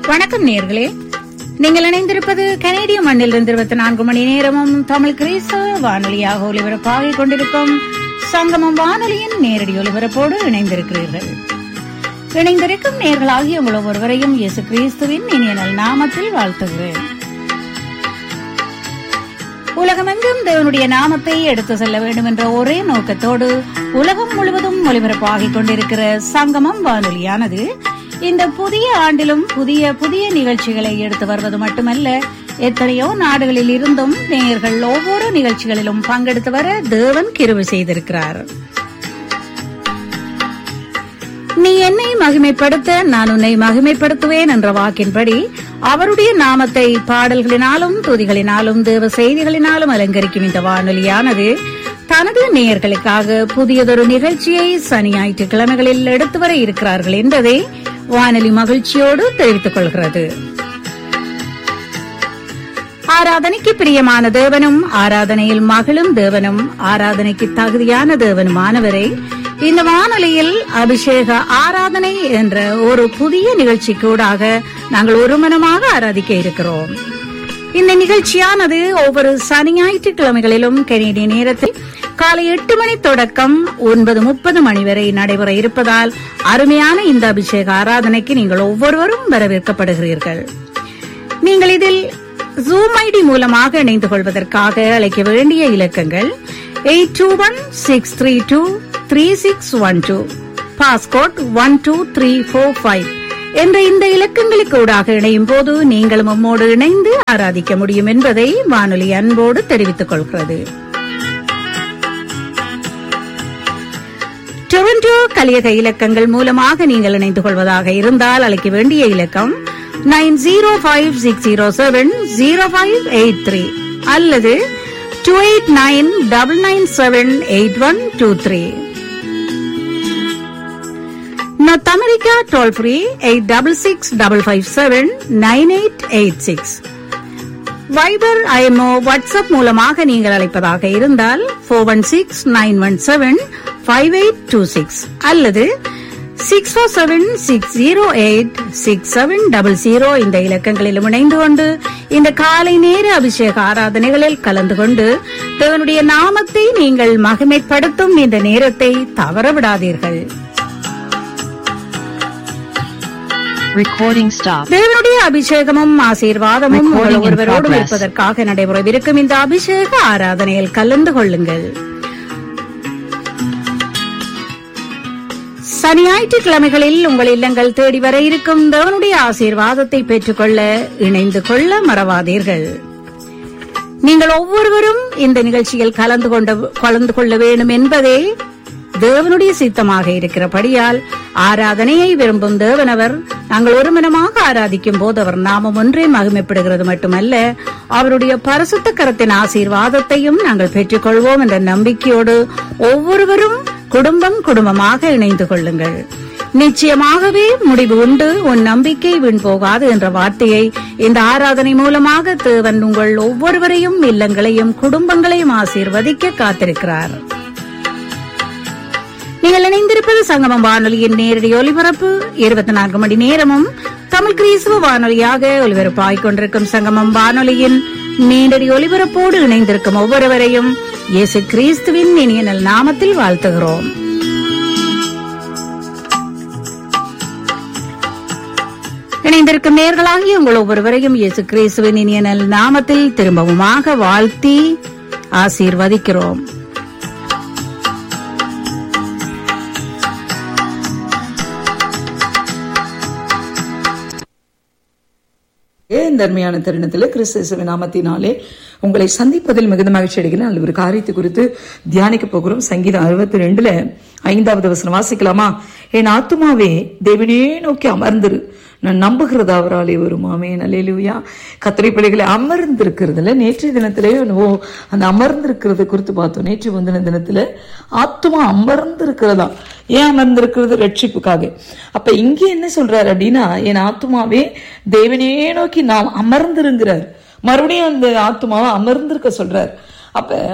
வணக்கம் நேர்களே நீங்கள் இணைந்திருப்பது கனேடிய மண்ணிலிருந்து இருபத்தி நான்கு மணி நேரமும் தமிழ் கிரீச வானொலியாக ஒலிபரப்பாகிக் கொண்டிருக்கும் சங்கமம் வானொலியின் நேரடி ஒலிபரப்போடு இணைந்திருக்கிறீர்கள் இணைந்திருக்கும் நேர்களாகிய உங்கள் ஒவ்வொருவரையும் இயேசு கிறிஸ்துவின் இனிய நல் நாமத்தில் வாழ்த்துகிறேன் உலகமெங்கும் தேவனுடைய நாமத்தை எடுத்து செல்ல வேண்டும் என்ற ஒரே நோக்கத்தோடு உலகம் முழுவதும் ஒலிபரப்பாகிக் கொண்டிருக்கிற சங்கமம் வானொலியானது இந்த புதிய ஆண்டிலும் புதிய புதிய நிகழ்ச்சிகளை எடுத்து வருவது மட்டுமல்ல எத்தனையோ நாடுகளில் இருந்தும் நேயர்கள் ஒவ்வொரு நிகழ்ச்சிகளிலும் பங்கெடுத்து வர தேவன் கிருபை செய்திருக்கிறார் நீ என்னை மகிமைப்படுத்த நான் உன்னை மகிமைப்படுத்துவேன் என்ற வாக்கின்படி அவருடைய நாமத்தை பாடல்களினாலும் துதிகளினாலும் தேவ செய்திகளினாலும் அலங்கரிக்கும் இந்த வானொலியானது தனது நேயர்களுக்காக புதியதொரு நிகழ்ச்சியை சனி ஞாயிற்றுக்கிழமைகளில் எடுத்து வர இருக்கிறார்கள் என்பதை வானொலி மகிழ்ச்சியோடு தெரிவித்துக் கொள்கிறது ஆராதனைக்கு பிரியமான தேவனும் ஆராதனையில் மகளும் தேவனும் ஆராதனைக்கு தகுதியான தேவனுமானவரை இந்த வானொலியில் அபிஷேக ஆராதனை என்ற ஒரு புதிய நிகழ்ச்சிக்கூடாக நாங்கள் ஒருமனமாக ஆராதிக்க இருக்கிறோம் இந்த நிகழ்ச்சியானது ஒவ்வொரு சனி ஞாயிற்றுக்கிழமைகளிலும் கனேடிய நேரத்தில் காலை எட்டு மணி தொடக்கம் ஒன்பது முப்பது மணி வரை நடைபெற இருப்பதால் அருமையான இந்த அபிஷேக ஆராதனைக்கு நீங்கள் ஒவ்வொருவரும் வரவேற்கப்படுகிறீர்கள் நீங்கள் இதில் ஜூம் ஐடி மூலமாக இணைந்து கொள்வதற்காக அழைக்க வேண்டிய இலக்கங்கள் eight two one six three two three six one two passcode one two three four five என்ற இந்த இலக்கங்களுக்கு ஊடாக இணையும் போது நீங்களும் நம்மோடு இணைந்து ஆராதிக்க முடியும் என்பதை வானொலி அன்போடு தெரிவித்துக் கொள்கிறது டொரண்டோ கலியக இலக்கங்கள் மூலமாக நீங்கள் இணைந்து கொள்வதாக இருந்தால் அழைக்க வேண்டிய இலக்கம் nine zero five six zero seven zero five eight three அல்லது two eight nine double nine seven eight one two three North America toll free eight double six double five seven nine eight eight six Viber IMO WhatsApp மூலமாக நீங்கள் அழைப்பதாக இருந்தால் four one six nine one seven five eight two six அல்லது six four seven six zero eight six seven double zero இந்த இலக்கங்களிலும் இணைந்து கொண்டு இந்த காலை நேர அபிஷேக ஆராதனைகளில் கலந்து கொண்டு தேவனுடைய நாமத்தை நீங்கள் மகிமைப்படுத்தும் இந்த நேரத்தை தவறவிடாதீர்கள் Recording stopped. தேவனுடைய அபிஷேகமும் ஆசீர்வாதமும் Recording உங்கள் in ஒருவரோடு progress. இருப்பதற்காக நடைபெறவிருக்கும் இந்த அபிஷேக ஆராதனையில் கலந்து கொள்ளுங்கள் சனி ஞாயிற்றுக்கிழமைகளில் உங்கள் இல்லங்கள் தேடி வர இருக்கும் தேவனுடைய ஆசீர்வாதத்தை பெற்றுக்கொள்ள இணைந்து கொள்ள மறவாதீர்கள் நீங்கள் ஒவ்வொருவரும் இந்த நிகழ்ச்சியில் கலந்து கொண்ட கலந்து கொள்ள வேண்டும் என்பதே தேவனுடைய சித்தமாக இருக்கிறபடியால் ஆராதனையை விரும்பும் தேவனவர் நாங்கள் ஒருமனமாக ஆராதிக்கும் போது அவர் நாமம் ஒன்றே மகிமைப்படுகிறது மட்டுமல்ல அவருடைய பரிசுத்த கரத்தின் ஆசீர்வாதத்தையும் நாங்கள் பெற்றுக்கொள்வோம் என்ற நம்பிக்கையோடு ஒவ்வொருவரும் குடும்பம் குடும்பமாக இணைந்து கொள்ளுங்கள் நிச்சயமாகவே முடிவு உண்டு உன் நம்பிக்கை வீண் போகாது என்ற வார்த்தையை இந்த ஆராதனை மூலமாக தேவன் உங்கள் ஒவ்வொருவரையும் இல்லங்களையும் குடும்பங்களையும் ஆசீர்வதிக்க காத்திருக்கிறார் நீங்கள் இணைந்திருப்பது சங்கமம் வானொலியின் நேரடி ஒலிபரப்பு இருபத்தி நான்கு மணி நேரமும் தமிழ் கிறிஸ்துவ வானொலியாக ஒலிபரப்பாகிக் கொண்டிருக்கும் சங்கமம் வானொலியின் நேரடி ஒலிபரப்போடு இணைந்திருக்கும் ஒவ்வொருவரையும் இயேசு கிறிஸ்துவின் இனிய நல் நாமத்தில் வாழ்த்துகிறோம் இணைந்திருக்கும் நேர்களாகி உங்கள் ஒவ்வொருவரையும் இயேசு கிறிஸ்துவின் இனிய நல் நாமத்தில் திரும்பவுமாக வாழ்த்தி ஆசீர்வதிக்கிறோம் ஏன் தர்மையான தருணத்தில் கிறிஸ்துவ நாமத்தினாலே உங்களை சந்திப்பதில் மிகுந்த மகிழ்ச்சி அடைகிறேன் அல்ல ஒரு காரியத்தை குறித்து தியானிக்க போகிறோம் சங்கீதம் அறுபத்தி ரெண்டுல ஐந்தாவது வசனம் வாசிக்கலாமா என் ஆத்துமாவே தேவனே நோக்கி அமர்ந்திரு நான் நம்புகிறது அவராலே வருமாமே நல்லேலுயா கத்திரை பிள்ளைகளை அமர்ந்திருக்கிறதுல நேற்றைய தினத்திலே ஓ அந்த அமர்ந்திருக்கிறது குறித்து பார்த்தோம் நேற்று முந்தின தினத்துல ஆத்துமா அமர்ந்திருக்கிறதா ஏன் அமர்ந்திருக்கிறது ரட்சிப்புக்காக அப்ப இங்க என்ன சொல்றாரு அப்படின்னா என் ஆத்துமாவே தேவனே நோக்கி நாம் அமர்ந்திருங்கிறார் மறுபடியும் அந்த ஆத்துமாவை அமர்ந்திருக்க சொல்றார் அப்ப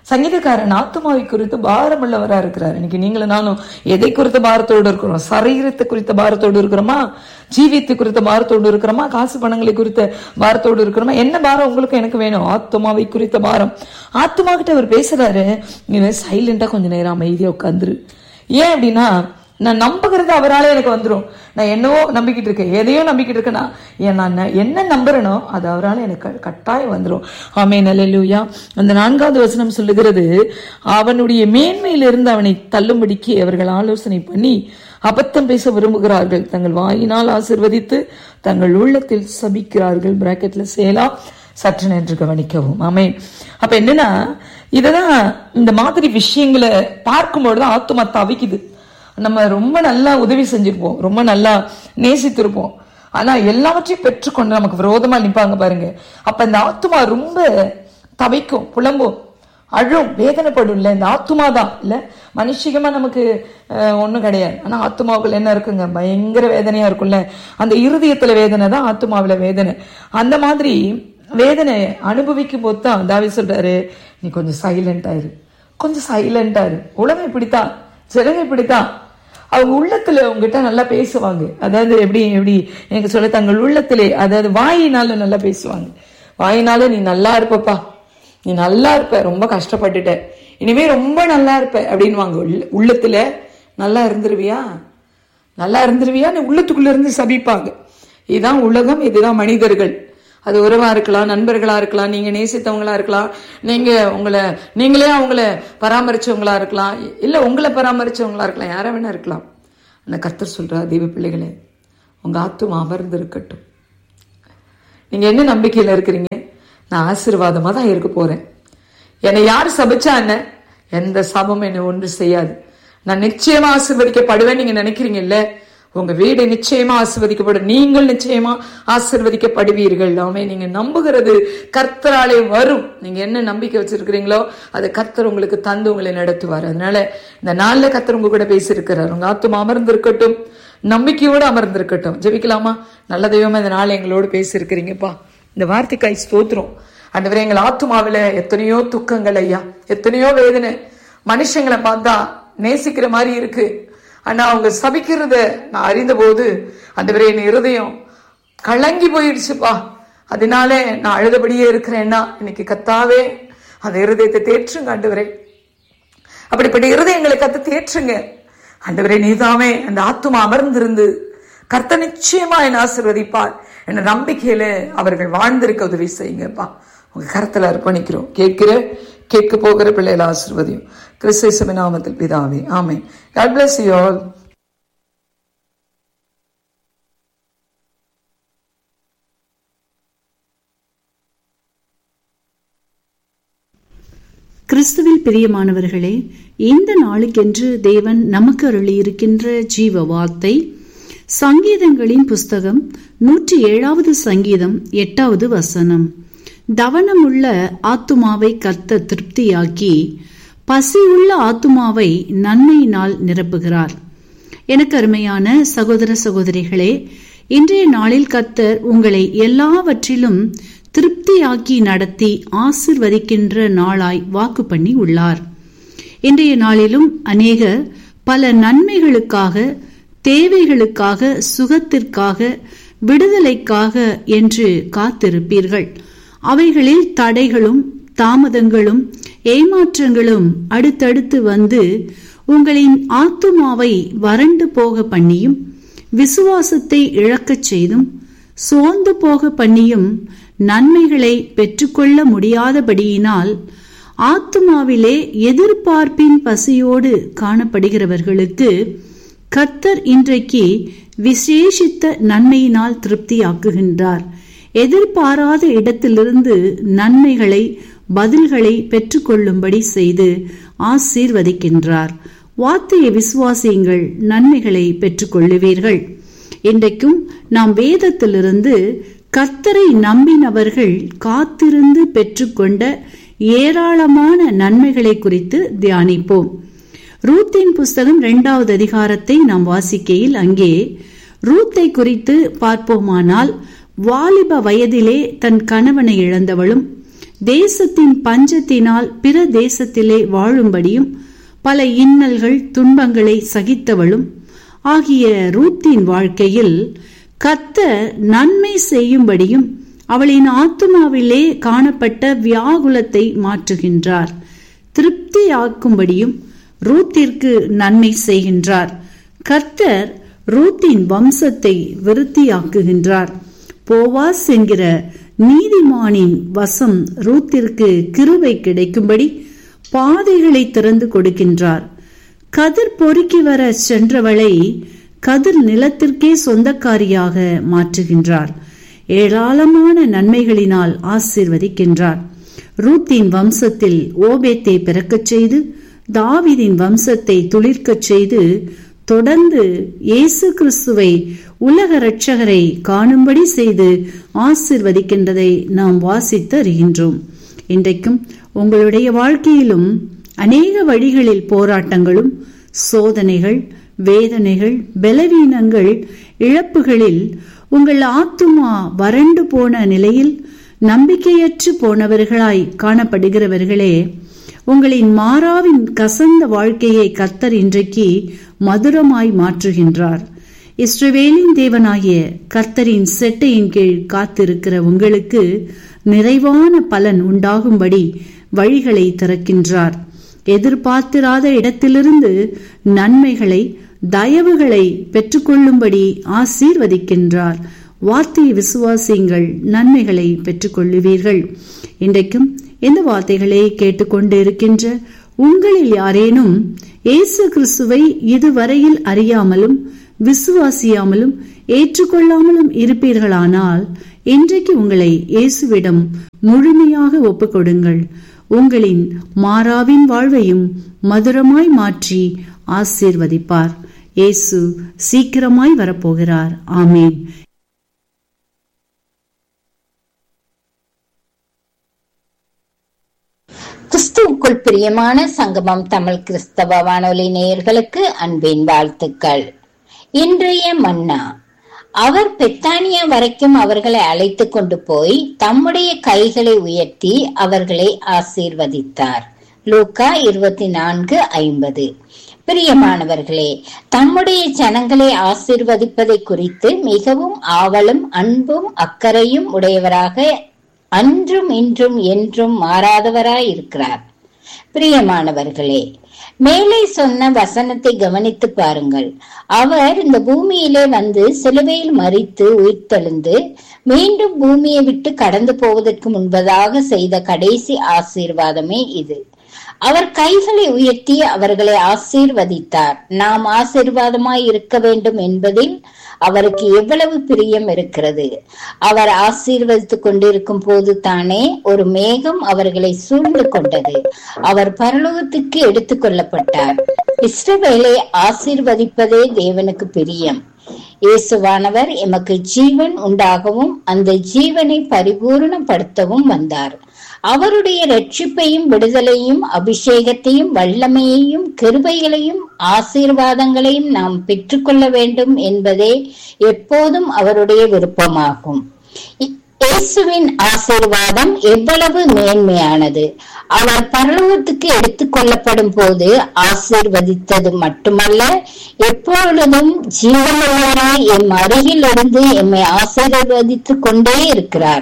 சங்கீதக்காரன் ஆத்மாவை குறித்து பாரமுள்ளவரா இருக்கிறார் இன்னைக்கு நீங்களும் நானும் எதை குறித்த பாரத்தோடு இருக்கிறோம் சரீரத்தை குறித்த பாரத்தோடு இருக்கிறோமா ஜீவியத்தை குறித்த பாரத்தோடு இருக்கிறோமா காசு பணங்களை குறித்த பாரத்தோடு இருக்கிறோமா என்ன பாரம் உங்களுக்கு எனக்கு வேணும் ஆத்மாவை குறித்த பாரம் ஆத்மா கிட்ட அவர் பேசுறாரு நீ சைலண்டா கொஞ்ச நேரம் அமைதியா உட்காந்துரு ஏன் அப்படின்னா நான் நம்புகிறது அவராலே எனக்கு வந்துடும் நான் என்னவோ நம்பிக்கிட்டு இருக்கேன் எதையோ நம்பிக்கிட்டு இருக்கேன்னா ஏன் நான் ந- என்ன நம்புறேனோ அது அவரால் எனக்கு க- கட்டாயம் வந்துடும் ஆமே நல்லூயா அந்த நான்காவது வசனம் சொல்லுகிறது அவனுடைய மேன்மையிலிருந்து அவனை தள்ளும்படிக்கு அவர்கள் ஆலோசனை பண்ணி அபத்தம் பேச விரும்புகிறார்கள் தங்கள் வாயினால் ஆசிர்வதித்து தங்கள் உள்ளத்தில் சபிக்கிறார்கள் பிராக்கெட்ல சேலா சற்று நின்று கவனிக்கவும் ஆமே அப்ப என்னன்னா இததான் இந்த மாதிரி விஷயங்களை பார்க்கும்போது தான் ஆத்துமா தவிக்குது நம்ம ரொம்ப நல்லா உதவி செஞ்சிருப்போம் ரொம்ப நல்லா நேசித்திருப்போம் ஆனா எல்லாவற்றையும் பெற்றுக்கொண்டு நமக்கு விரோதமா நிப்பாங்க பாருங்க அப்ப இந்த ஆத்துமா ரொம்ப தவிக்கும் புலம்பும் அழும் வேதனைப்படும்ல இந்த ஆத்துமா தான் இல்ல மனுஷிகமா நமக்கு அஹ், ஒண்ணும் கிடையாது ஆனா ஆத்துமாவுக்குள்ள என்ன இருக்குங்க பயங்கர வேதனையா இருக்கும்ல அந்த இருதயத்துல வேதனை தான் ஆத்துமாவுல வேதனை அந்த மாதிரி வேதனை அனுபவிக்கும் போது தான் தாவி சொல்றாரு நீ கொஞ்சம் சைலண்டா இரு கொஞ்சம் சைலண்டா இரு உலகம் இப்படித்தான் ஜனங்க இப்படித்தான் அவங்க உள்ளத்துல உங்ககிட்ட நல்லா பேசுவாங்க அதாவது எப்படி எப்படி எனக்கு சொல்ல தங்கள் உள்ளத்திலே அதாவது வாயினால நல்லா பேசுவாங்க வாயினால நீ நல்லா இருப்பப்பா நீ நல்லா இருப்ப ரொம்ப கஷ்டப்பட்டுட்ட இனிமே ரொம்ப நல்லா இருப்ப அப்படின்வாங்க உள்ள உள்ளத்துல நல்லா இருந்துருவியா நல்லா இருந்துருவியா நீ உள்ளத்துக்குள்ள இருந்து சபிப்பாங்க இதுதான் உலகம் இதுதான் மனிதர்கள் அது உறவா இருக்கலாம் நண்பர்களா இருக்கலாம் நீங்க நேசித்தவங்களா இருக்கலாம் நீங்க உங்களை நீங்களே அவங்கள பராமரிச்சவங்களா இருக்கலாம் இல்ல உங்களை பராமரிச்சவங்களா இருக்கலாம் யாரா வேணா இருக்கலாம் அந்த கர்த்தர் சொல்றா தெய்வ பிள்ளைகளே உங்க ஆத்துமா அமர்ந்து இருக்கட்டும் நீங்க என்ன நம்பிக்கையில இருக்கிறீங்க நான் ஆசீர்வாதமா தான் இருக்க போறேன் என்னை யார் சபிச்சா என்ன எந்த சாபமும் என்னை ஒன்று செய்யாது நான் நிச்சயமா ஆசீர்வதிக்கப்படுவேன் நீங்க நினைக்கிறீங்கல்ல உங்க வீடு நிச்சயமா ஆசீர்வதிக்கப்படும் நீங்கள் நிச்சயமா ஆசீர்வதிக்கப்படுவீர்கள் ஆமே நீங்க நம்புகிறது கர்த்தராலே வரும் நீங்க என்ன நம்பிக்கை வச்சிருக்கிறீங்களோ அது கர்த்தர் உங்களுக்கு தந்து உங்களை நடத்துவார் அதனால இந்த நாள்ல கர்த்தர் உங்க கூட பேசியிருக்கிறார் உங்க ஆத்துமா அமர்ந்திருக்கட்டும் நம்பிக்கையோடு அமர்ந்திருக்கட்டும் ஜெபிக்கலாமா நல்ல தெய்வமா இந்த நாள் எங்களோடு பேசியிருக்கிறீங்கப்பா இந்த வார்த்தைக்காய் ஸ்தோத்திரம் ஆண்டவரே எங்கள் ஆத்துமாவில எத்தனையோ துக்கங்கள் ஐயா எத்தனையோ வேதனை மனுஷங்களை பார்த்தா நேசிக்கிற மாதிரி இருக்கு ஆனா அவங்க சபிக்கிறத நான் அறிந்த போது ஆண்டவரே என் இருதயம் கலங்கி போயிடுச்சுப்பா அதனால நான் அழுதபடியே இருக்கிறேன்னா இன்னைக்கு கத்தாவே அந்த இருதயத்தை தேற்றுங்க ஆண்டவரே அப்படிப்பட்ட இருதயங்களை கத்து தேற்றுங்க ஆண்டவரே நீதாமே அந்த ஆத்துமா அமர்ந்திருந்து கர்த்த நிச்சயமா என் ஆசிர்வதிப்பார் என்ற நம்பிக்கையில அவர்கள் வாழ்ந்திருக்க உதவி செய்யுங்கப்பா உங்க கரத்துல அர்ப்பணிக்கிறோம் கேட்கிற கேட்க போகிற பிள்ளைகள் ஆசிர்வதியும் கிறிஸ்து நாமத்தில் பிதாவே ஆமென் God bless you all கிறிஸ்துவில் பிரியமானவர்களே இந்த நாளுக்கென்று தேவன் நமக்கு அருளியிருக்கின்ற ஜீவ வார்த்தை சங்கீதங்களின் புஸ்தகம் நூற்றி ஏழாவது சங்கீதம் எட்டாவது வசனம் தவனமுள்ள ஆத்துமாவை கர்த்த திருப்தியாக்கி பசியுள்ள ஆத்துமாவை நன்மையினால் நிரப்புகிறார் எனக்கு அருமையான சகோதர சகோதரிகளே இன்றைய நாளில் கர்த்தர் உங்களை எல்லாவற்றிலும் திருப்தியாக்கி நடத்தி ஆசிர்வதிக்கின்ற நாளாய் வாக்கு பண்ணி உள்ளார் இன்றைய நாளிலும் அநேகர் பல நன்மைகளுக்காக தேவைகளுக்காக சுகத்திற்காக விடுதலைக்காக என்று காத்திருப்பீர்கள் அவைகளில் தடைகளும் தாமதங்களும் ஏமாற்றங்களும் அடுத்தடுத்து வந்து உங்களின் ஆத்துமாவை வறண்டு போக பண்ணியும் விசுவாசத்தை இழக்கச் செய்தும் சோர்ந்து போக பண்ணியும் நன்மைகளை பெற்றுக்கொள்ள முடியாதபடியினால் ஆத்துமாவிலே எதிர்பார்ப்பின் பசியோடு காணப்படுகிறவர்களுக்கு கர்த்தர் இன்றைக்கு விசேஷித்த நன்மையினால் திருப்தியாக்குகின்றார் எதிர்பாராத இடத்திலிருந்து நன்மைகளை பதில்களை பெற்றுக்கொள்ளும்படி செய்து ஆசீர்வதிக்கின்றார் வார்த்தையை விசுவாசியுங்கள் நன்மைகளை பெற்றுக்கொள்ளுவீர்கள் இன்றைக்கும் நாம் வேதத்திலிருந்து கர்த்தரை நம்பினவர்கள் காத்திருந்து பெற்றுக்கொண்ட ஏராளமான நன்மைகளை குறித்து தியானிப்போம் ரூத்தின் புஸ்தகம் இரண்டாவது அதிகாரத்தை நாம் வாசிக்கையில் அங்கே ரூத்தை குறித்து பார்ப்போமானால் வாலிப வயதிலே தன் கணவனை இழந்தவளும் தேசத்தின் பஞ்சத்தினால் பிற தேசத்திலே வாழும்படியும் பல இன்னல்கள் துன்பங்களை சகித்தவளும் ஆகிய ரூத்தின் வாழ்க்கையில் கத்த நன்மை செய்யும்படியும் அவளின் ஆத்துமாவிலே காணப்பட்ட வியாகுலத்தை மாற்றுகின்றார் திருப்தியாக்கும்படியும் ரூத்திற்கு நன்மை செய்கின்றார் கர்த்தர் ரூத்தின் வம்சத்தை விருத்தியாக்குகின்றார் போவாஸ் என்கிற நீதிமானின் வசம் ரூத்திற்கு கிருபை கிடைக்கும்படி பாதைகளை திறந்து கொடுக்கின்றார் கதிர் பொறுக்கி வர சென்றவளை கதிர் நிலத்திற்கே சொந்தக்காரியாக மாற்றுகின்றார் ஏராளமான நன்மைகளினால் ஆசீர்வதிக்கின்றார் ரூத்தின் வம்சத்தில் ஓபேத்தை பிறக்கச் செய்து தாவிதின் வம்சத்தை துளிர்க்கச் செய்து தொடர்ந்து இயேசு கிறிஸ்துவை உலக இரட்சகரை காணும்படி செய்து ஆசிர்வதிக்கின்றதை நாம் வாசித்து அறிகின்றோம் இன்றைக்கும் உங்களுடைய வாழ்க்கையிலும் அநேக வழிகளில் போராட்டங்களும் சோதனைகள் வேதனைகள் பலவீனங்கள் இழப்புகளில் உங்கள் ஆத்துமா வறண்டு போன நிலையில் நம்பிக்கையற்று போனவர்களாய் காணப்படுகிறவர்களே உங்களின் மாறாவின் கசந்த வாழ்க்கையை கத்தர் இன்றைக்கு மதுரமாய் மாற்றுகின்றார் இஸ்ரவேலின் தேவனாகிய கர்த்தரின் செட்டையின் கீழ் காத்திருக்கிற உங்களுக்கு நிறைவான பலன் உண்டாகும்படி வழிகளை திறக்கின்றார் எதிர்பார்த்திராத இடத்திலிருந்து நன்மைகளை தயவுகளை பெற்றுக்கொள்ளும்படி ஆசீர்வதிக்கின்றார் வார்த்தையை விசுவாசியுங்கள் நன்மைகளை பெற்றுக்கொள்ளுவீர்கள் இன்றைக்கும் இந்த வார்த்தைகளை கேட்டுக்கொண்டு இருக்கின்ற உங்களில் யாரேனும் இயேசு கிறிஸ்துவை இதுவரையில் அறியாமலும் விசுவாசியாமலும் ஏற்றுக்கொள்ளாமலும் இருப்பீர்களானால் இன்றைக்கு உங்களை இயேசுவிடம் முழுமையாக ஒப்புக்கொடுங்கள் உங்களின் மாறாவின் வாழ்வையும் மதுரமாய் மாற்றி ஆசீர்வதிப்பார் இயேசு சீக்கிரமாய் வரப்போகிறார் ஆமேன் கிறிஸ்துவுக்குள் பிரியமான சங்கமம் தமிழ் கிறிஸ்தவ வானொலி நேயர்களுக்கு அன்பின் வாழ்த்துக்கள் இன்றைய மன்னா அவர் பெத்தானியா வரைக்கும் அவர்களை அழைத்து கொண்டு போய் தம்முடைய கைகளை உயர்த்தி அவர்களை ஆசீர்வதித்தார் லூக்கா இருபத்தி நான்கு ஐம்பது பிரியமானவர்களே தம்முடைய ஜனங்களை ஆசீர்வதிப்பதை குறித்து மிகவும் ஆவலும் அன்பும் அக்கறையும் உடையவராக அன்றும் இன்றும் என்றும் மாறாதவராய் இருக்கிறார் பிரியமானவர்களே மேலே சொன்ன வசனத்தை கவனித்து பாருங்கள் அவர் இந்த பூமியிலே வந்து சிலுவையில் மறித்து உயிர்த்தெழுந்து மீண்டும் பூமியை விட்டு கடந்து போவதற்கு முன்பதாக செய்த கடைசி ஆசீர்வாதமே இது அவர் கைகளை உயர்த்தி அவர்களை ஆசீர்வதித்தார் நாம் ஆசீர்வாதமாய் இருக்க வேண்டும் என்பதில் அவருக்கு எவ்வளவு பிரியம் இருக்கிறது அவர் ஆசீர்வதித்துக் கொண்டிருக்கும் போது தானே ஒரு மேகம் அவர்களை சூழ்ந்து கொண்டது அவர் பரலோகத்துக்கு எடுத்துக் கொள்ளப்பட்டார் இஸ்ரவேலை ஆசீர்வதிப்பதே தேவனுக்கு பிரியம் இயேசுவானவர் எமக்கு ஜீவன் உண்டாகவும் அந்த ஜீவனை பரிபூர்ணப்படுத்தவும் வந்தார் அவருடைய ரட்சிப்பையும் விடுதலையும் அபிஷேகத்தையும் வல்லமையையும் கிருபைகளையும் ஆசீர்வாதங்களையும் நாம் பெற்றுக்கொள்ள வேண்டும் என்பதே எப்போதும் அவருடைய விருப்பமாகும் இயேசுவின் ஆசீர்வாதம் எவ்வளவு மேன்மையானது அவர் பரலோகத்துக்கு எடுத்துக் கொள்ளப்படும் போது ஆசீர்வதித்தது மட்டுமல்ல எப்பொழுதும் ஜீவனுள்ளவராய் எம் அருகில் இருந்து எம்மை ஆசீர்வதித்துக் கொண்டே இருக்கிறார்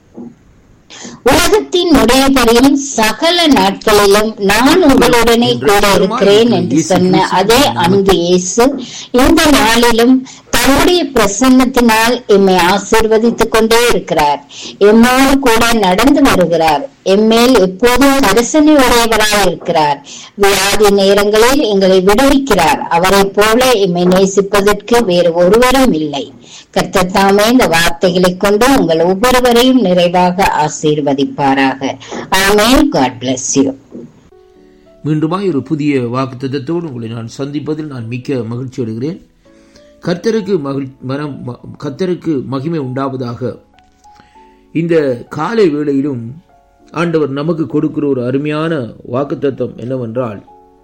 உலகத்தின் நுழைவரையும் சகல நாட்களிலும் நான் உங்களுடனே கூட இருக்கிறேன் என்று சொன்ன அதே அன்பு இயேசு இந்த நாளிலும் தன்னுடைய பிரசன்னத்தினால் எம்மை ஆசீர்வதித்துக் கொண்டே இருக்கிறார் எம்மோடு கூட நடந்து வருகிறார் எம்மேல் எப்போதும் கரிசனை உடையவராய் இருக்கிறார் வியாதி நேரங்களில் எங்களை விடுவிக்கிறார் அவரை போல எம்மை நேசிப்பதற்கு வேறு ஒருவரும் இல்லை கர்த்தத்தாமே இந்த வார்த்தைகளை கொண்டு உங்கள் ஒவ்வொருவரையும் நிறைவாக ஆசீர்வதிப்பாராக ஆமேன் காட் பிளஸ் யூ மீண்டுமாய் ஒரு புதிய வாக்குத்தத்தோடு உங்களை நான் சந்திப்பதில் நான் மிக்க மகிழ்ச்சி அடைகிறேன் கர்த்தருக்கு மகிழ் மனம் கர்த்தருக்கு மகிமை உண்டாவதாக இந்த காலை வேளையிலும் ஆண்டவர் நமக்கு கொடுக்கிற ஒரு அருமையான வாக்குத்தத்தம் என்னவென்றால்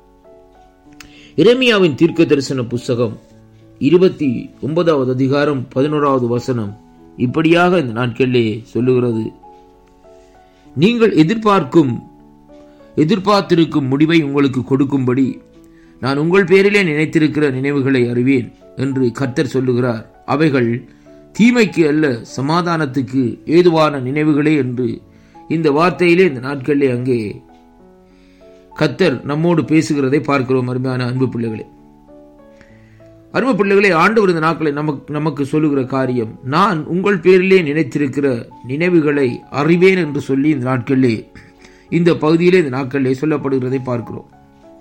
இரமியாவின் தீர்க்க தரிசன புஸ்தகம் இருபத்தி ஒன்பதாவது அதிகாரம் பதினோராவது வசனம் இப்படியாக இந்த நாட்களிலே சொல்லுகிறது நீங்கள் எதிர்பார்க்கும் எதிர்பார்த்திருக்கும் முடிவை உங்களுக்கு கொடுக்கும்படி நான் உங்கள் பேரிலே நினைத்திருக்கிற நினைவுகளை அறிவேன் என்று கர்த்தர் சொல்லுகிறார் அவைகள் தீமைக்கு அல்ல சமாதானத்துக்கு ஏதுவான நினைவுகளே என்று இந்த வார்த்தையிலே இந்த நாட்களிலே அங்கே கத்தர் நம்மோடு பேசுகிறதை பார்க்கிறோம் அருமையான அன்பு பிள்ளைகளே அருமை பிள்ளைகளே ஆண்டவர் இந்த நாட்களை நமக்கு நமக்கு சொல்லுகிற காரியம் நான் உங்கள் பேரிலே நினைத்திருக்கிற நினைவுகளை அறிவேன் என்று சொல்லி இந்த நாட்களிலே இந்த பகுதியிலே இந்த நாட்களிலே சொல்லப்படுகிறதை பார்க்கிறோம்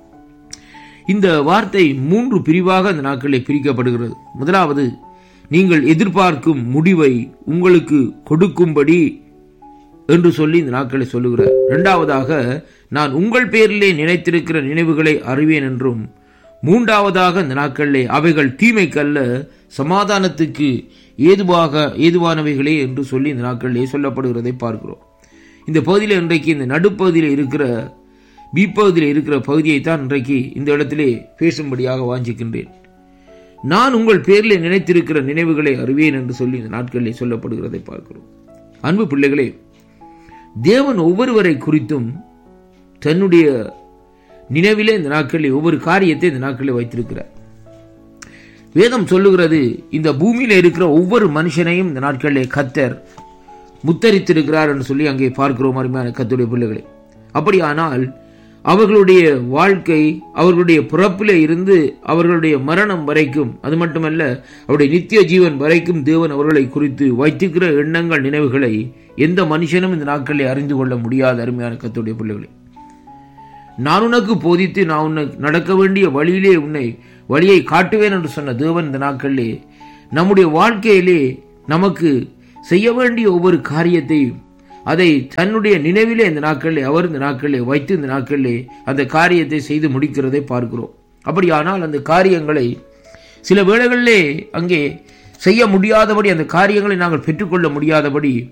இந்த வார்த்தை மூன்று பிரிவாக இந்த நாட்களிலே பிரிக்கப்படுகிறது முதலாவது நீங்கள் எதிர்பார்க்கும் முடிவை உங்களுக்கு கொடுக்கும்படி என்று சொல்லி இந்த நாட்களை சொல்லுகிறார் இரண்டாவதாக நான் உங்கள் பேரிலே நினைத்திருக்கிற நினைவுகளை அறிவேன் என்றும் மூன்றாவதாக இந்த நாட்களிலே அவைகள் தீமைக்கல்ல சமாதானத்துக்கு ஏதுவாக ஏதுவானவைகளே என்று சொல்லி இந்த நாட்களிலே சொல்லப்படுகிறதை பார்க்கிறோம் இந்த பகுதியில் இன்றைக்கு இந்த நடுப்பகுதியில் இருக்கிற பீப்பகுதியில் இருக்கிற பகுதியை தான் இன்றைக்கு இந்த இடத்திலே பேசும்படியாக வாஞ்சிக்கின்றேன் நான் உங்கள் பேரில் நினைத்திருக்கிற நினைவுகளை அறிவேன் என்று சொல்லி இந்த நாட்களிலே சொல்லப்படுகிறதை பார்க்கிறோம் அன்பு பிள்ளைகளே தேவன் ஒவ்வொருவரை குறித்தும் தன்னுடைய நினைவிலே இந்த நாட்களில் ஒவ்வொரு காரியத்தை இந்த நாட்களில் வைத்திருக்கிறார் வேதம் சொல்லுகிறது இந்த பூமியில இருக்கிற ஒவ்வொரு மனுஷனையும் இந்த நாட்களிலே கத்தர் முத்தரித்திருக்கிறார் என்று சொல்லி அங்கே பார்க்கிறோம் அருமையான கத்துடைய பிள்ளைகளை அப்படியானால் அவர்களுடைய வாழ்க்கை அவர்களுடைய பிறப்பிலே இருந்து அவர்களுடைய மரணம் வரைக்கும் அது மட்டுமல்ல அவருடைய நித்திய ஜீவன் வரைக்கும் தேவன் அவர்களை குறித்து வைத்திருக்கிற எண்ணங்கள் நினைவுகளை எந்த மனுஷனும் இந்த நாட்களில் அறிந்து கொள்ள முடியாத அருமையான கத்துடைய பிள்ளைகளை நான் உனக்கு போதித்து நான் உன்னை நடக்க வேண்டிய வழியிலே உன்னை வழியை காட்டுவேன் என்று சொன்ன தேவன் இந்த நாட்களிலே நம்முடைய வாழ்க்கையிலே நமக்கு செய்ய வேண்டிய ஒவ்வொரு காரியத்தையும் அதை தன்னுடைய நினைவிலே இந்த நாட்களிலே அவர் இந்த நாட்களிலே வைத்து இந்த நாட்களிலே அந்த காரியத்தை செய்து முடிக்கிறதை பார்க்கிறோம் அப்படியானால் அந்த காரியங்களை சில வேளைகளிலே அங்கே செய்ய முடியாதபடி அந்த காரியங்களை நாங்கள் பெற்றுக்கொள்ள முடியாதபடி